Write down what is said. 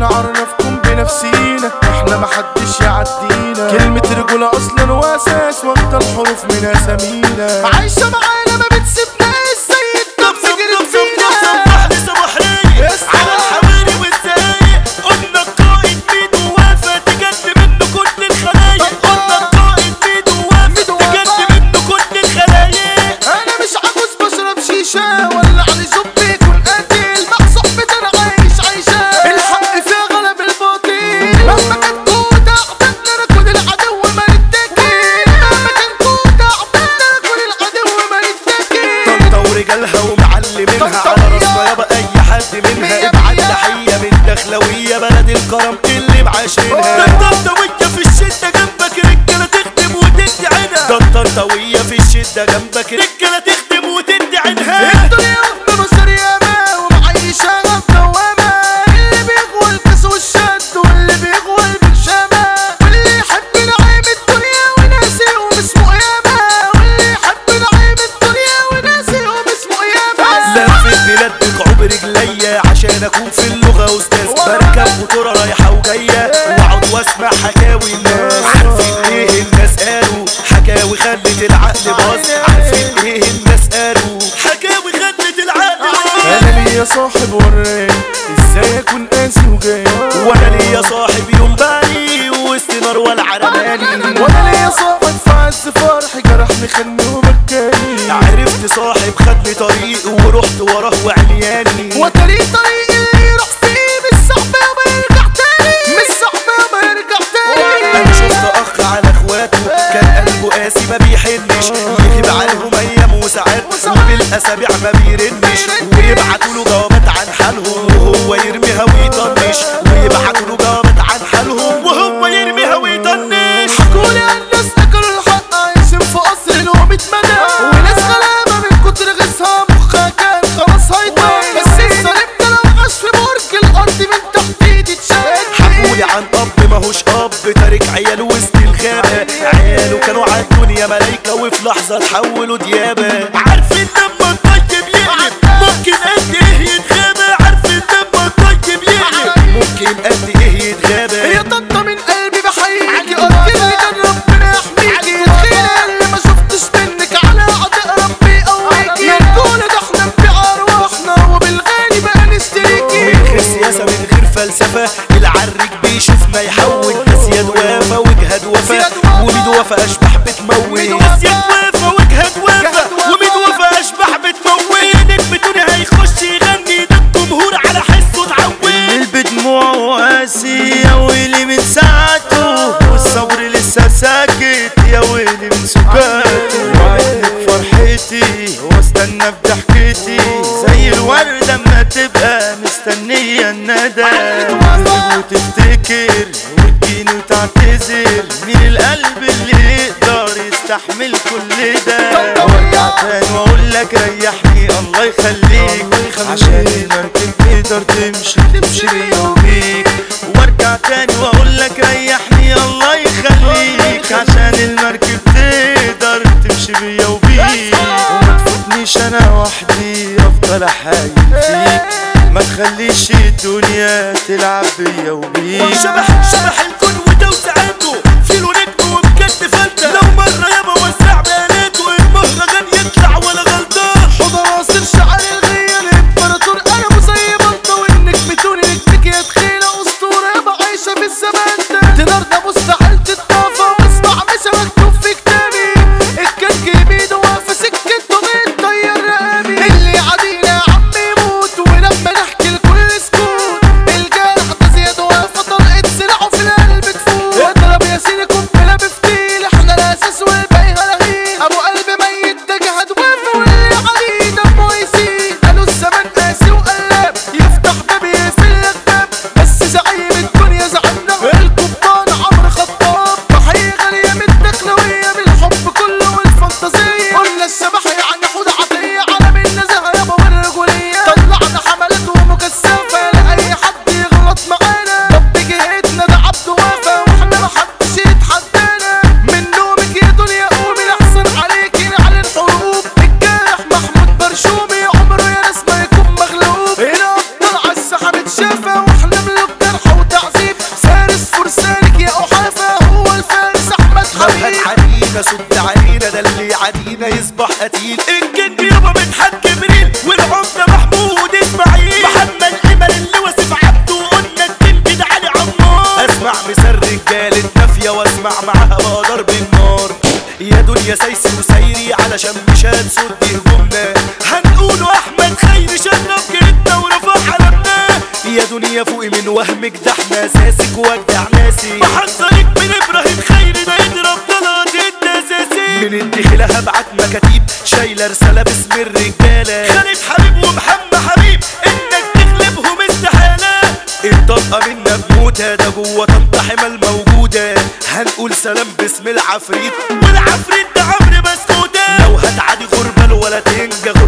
هنعرفكم بنفسينا احنا محدش يعدينا كلمة رجولة اصلا واساس واخدة الحروف من اسامينا عايشة معانا ما بتسيبناش زي الدب جريت فينا على الحواري والزايق قلنا القائد ميدو وافى تجد منه كل الخلايق قلنا القائد ميدو وافى تجد منه كل الخلايق انا مش عاوز بشرب شيشة ولا علي زب يكون قاتل مع صحبتي انا عايش عايشة الحق فيها غلب الباطل مهما كان كنت اعبان انا كون العدو ما نتكل مهما كان كنت اعبان انا كون العدو ما نتكل طنطا ورجالها ومعلمينها على راسنا يابا اي حد منها ابعت تحية من دخلوية بلد الكرم اللي معاشرها ده الطنطاوية في الشدة جنبك رجالة تخدم وتدي عينها ده الطنطاوية في الشدة جنبك رجالة تخدم وتدي عينها الدنيا واخدة بشر ياما ومعيشة دوامة اللي بيغوى الكاس والشد واللي بيغوى البرشامة واللي يحب نعيم الدنيا وناسيهم اسمه ياما واللي يحب نعيم الدنيا وناسيهم اسمه ياما لفت بلاد بقعوب رجليا عشان اكون في اللغة استاذ بركب وترى رايحة وجاية واقعد واسمع حكاوي الناس عارفين ايه الناس قالوا حكاوي خلت العقل باظ عارفين ايه الناس قالوا حكاوي خلت العقل باظ انا ليا صاحب وراني ازاي اكون قاسي وجاي وانا ليا صاحب يوم بالي وسط نار والعرماني وانا ليا صاحب في عز فرحي جرحني خدني وبكاني عرفت صاحب خدني طريق ورحت وراه وعلياني وطريق طريق اللي يروح فيه مش صعب ما يرجع تاني مش صعب ما يرجع تاني انا شفت اخ على اخواته كان قلبه قاسي ما بيحنش يغيب عليهم ايام وساعات وبالاسابيع ما بيرنش ويبعتوا له جوابات عن حالهم وهو يرميها ويطنش ويبعتوا له جوابات عن حالهم وهو يرميها ويطنش حكولي عن ناس اكلوا الحق عايشين في قصر لهم اتمنى وناس غلابة من كتر غيظها مخها كان خلاص هيطير بس الظالم ده لو عاش في برج الارض من تحت ايدي اتشال حكولي عن اب ماهوش اب تارك عياله وسط الغابة عياله كانوا على الدنيا ملايكة وفي لحظة تحولوا ديابة عارفين لما الطيب يقلب ممكن قد ايه يتغابى عارفين لما الطيب يقلب ممكن قد ايه يتغابى يا طنطا من قلبي بحييكي قلت لي كان ربنا يحميكي الخير اللي ما شفتش منك على عطاء ربي يقويكي يا رجولة ده احنا نبيع ارواحنا وبالغالي بقى نشتريكي من غير سياسة من غير فلسفة العرج بيشوفنا يحول أسياد وافا وجهاد وفا وميد وفا أشباح بتموت أسياد وافا وجهاد وفا وميد وفا أشباح بتموت نجم هيخش يغني ده الجمهور على حسه اتعود القلب دموعه وقاسي يا ويلي من ساعته والصبر لسه ساكت يا ويلي من سكاته وعدني بفرحتي واستنى بضحكتي زي الوردة اما تبقى مستنية الندى تغيب وتفتكر وتجيني وتعتذر مين القلب اللي يقدر يستحمل كل ده وارجع تاني واقول لك ريحني الله يخليك عشان المركب تقدر تمشي تمشي بيا وبيك وارجع تاني واقول لك ريحني الله يخليك عشان المركب تقدر تمشي بيا وبيك وما تفوتنيش انا وحدي افضل احايل فيك ما تخليش الدنيا تلعب بيا وبيك شبح شبح الكون وتوسعاته فيلو نجم وبجد فلتة لو مرة يابا وسع بياناته المهرجان يطلع ولا غلطان حضر عاصر شعر الغية الامبراطور انا مزي بلطة والنجم توني نجم يصبح قتيل الجن يابا مدحت جبريل والعمدة محمود اسماعيل محمد امل اللي واسف عبده وقلنا التنجد علي عمار اسمع مسر رجالة نافية واسمع معاها بقى ضرب النار يا دنيا سايسي وسايري علشان مش هنسد هجومنا هنقوله احمد خير شرف جريتنا ورفع علمنا يا دنيا فوقي من وهمك ده احنا اساسك وجع ناسي بحذرك من ابراهيم خير ده يضرب طلعت انت اساسي من الدخلة هبعت مكاتيب شايلة رسالة باسم الرجالة خالد حبيب ومحمد حبيب انك تغلبهم استحالة الطلقة منا بموتة ده جوه طنطا حمل موجودة هنقول سلام باسم العفريت والعفريت ده عمرو بسكوتة لو هتعدي غربة ولا تنجح